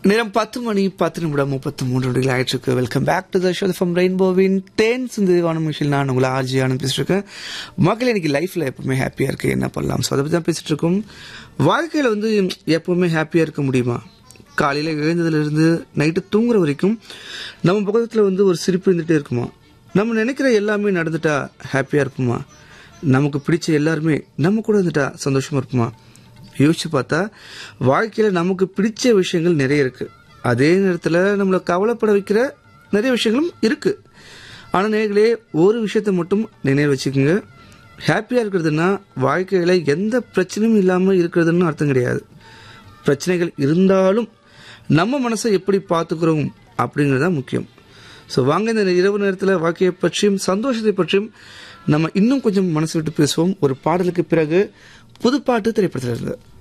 நேரம் பத்து மணி பத்து நிமிடம் முப்பத்தி மூன்று நொடிகள் ஆயிடுச்சு welcome back to the show from ரெயின்போவின் டென் சிந்துவான மிஷில் நான் உங்களை ஆர்ஜி ஆனந்த் பேசிட்டு இருக்கேன் மக்கள் எனக்கு லைஃப்ல எப்பவுமே ஹாப்பியா இருக்கு என்ன பண்ணலாம் ஸோ அதை பற்றி தான் பேசிட்டு இருக்கோம் வாழ்க்கையில வந்து எப்பவுமே ஹாப்பியா இருக்க முடியுமா காலையில எழுந்ததுல இருந்து நைட்டு தூங்குற வரைக்கும் நம்ம பக்கத்துல வந்து ஒரு சிரிப்பு இருந்துட்டே இருக்குமா நம்ம நினைக்கிற எல்லாமே நடந்துட்டா ஹாப்பியா இருப்போமா நமக்கு பிடிச்ச எல்லாருமே நம்ம கூட இருந்துட்டா சந்தோஷமா இருப்போமா யோசிச்சு பார்த்தா வாழ்க்கையில நமக்கு பிடிச்ச விஷயங்கள் நிறைய இருக்கு அதே நேரத்தில் நம்மளை கவலைப்பட வைக்கிற நிறைய விஷயங்களும் இருக்கு ஆனால் நேர்களே ஒரு விஷயத்தை மட்டும் நினைவு வச்சுக்கோங்க ஹாப்பியாக இருக்கிறதுனா வாழ்க்கையில் எந்த பிரச்சனையும் இல்லாமல் இருக்கிறதுன்னு அர்த்தம் கிடையாது பிரச்சனைகள் இருந்தாலும் நம்ம மனசை எப்படி பார்த்துக்கிறோம் அப்படிங்கிறது தான் முக்கியம் ஸோ வாங்க இந்த இரவு நேரத்தில் வாழ்க்கையை பற்றியும் சந்தோஷத்தை பற்றியும் நம்ம இன்னும் கொஞ்சம் மனசு விட்டு பேசுவோம் ஒரு பாடலுக்கு பிறகு புதுப்பாட்டு திரைப்படத்தில் இருந்து